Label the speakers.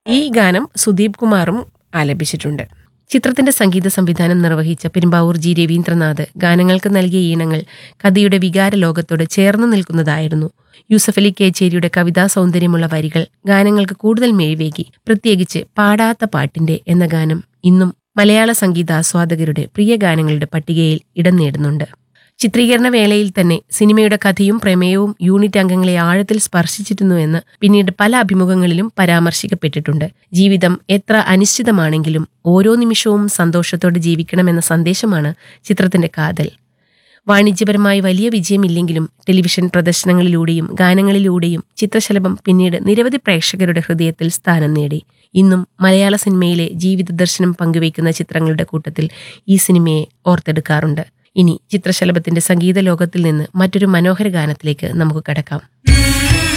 Speaker 1: ഈ ഗാനം സുദീപ് കുമാറും ആലപിച്ചിട്ടുണ്ട് ചിത്രത്തിന്റെ സംഗീത സംവിധാനം നിർവഹിച്ച പെരുമ്പാവൂർ ജി രവീന്ദ്രനാഥ് ഗാനങ്ങൾക്ക് നൽകിയ ഈണങ്ങൾ കഥയുടെ വികാര ലോകത്തോട് ചേർന്നു നിൽക്കുന്നതായിരുന്നു യൂസഫ് അലി കേച്ചേരിയുടെ കവിതാ സൗന്ദര്യമുള്ള വരികൾ ഗാനങ്ങൾക്ക് കൂടുതൽ മേഴ്വേകി പ്രത്യേകിച്ച് പാടാത്ത പാട്ടിന്റെ എന്ന ഗാനം ഇന്നും മലയാള സംഗീതാസ്വാദകരുടെ പ്രിയ ഗാനങ്ങളുടെ പട്ടികയിൽ ഇടം നേടുന്നുണ്ട് ചിത്രീകരണ വേളയിൽ തന്നെ സിനിമയുടെ കഥയും പ്രമേയവും യൂണിറ്റ് അംഗങ്ങളെ ആഴത്തിൽ സ്പർശിച്ചിരുന്നുവെന്ന് പിന്നീട് പല അഭിമുഖങ്ങളിലും പരാമർശിക്കപ്പെട്ടിട്ടുണ്ട് ജീവിതം എത്ര അനിശ്ചിതമാണെങ്കിലും ഓരോ നിമിഷവും സന്തോഷത്തോടെ ജീവിക്കണമെന്ന സന്ദേശമാണ് ചിത്രത്തിന്റെ കാതൽ വാണിജ്യപരമായി വലിയ വിജയമില്ലെങ്കിലും ടെലിവിഷൻ പ്രദർശനങ്ങളിലൂടെയും ഗാനങ്ങളിലൂടെയും ചിത്രശലഭം പിന്നീട് നിരവധി പ്രേക്ഷകരുടെ ഹൃദയത്തിൽ സ്ഥാനം നേടി ഇന്നും മലയാള സിനിമയിലെ ജീവിത ദർശനം പങ്കുവയ്ക്കുന്ന ചിത്രങ്ങളുടെ കൂട്ടത്തിൽ ഈ സിനിമയെ ഓർത്തെടുക്കാറുണ്ട് ഇനി ചിത്രശലഭത്തിന്റെ സംഗീത ലോകത്തിൽ നിന്ന് മറ്റൊരു മനോഹര ഗാനത്തിലേക്ക് നമുക്ക് കടക്കാം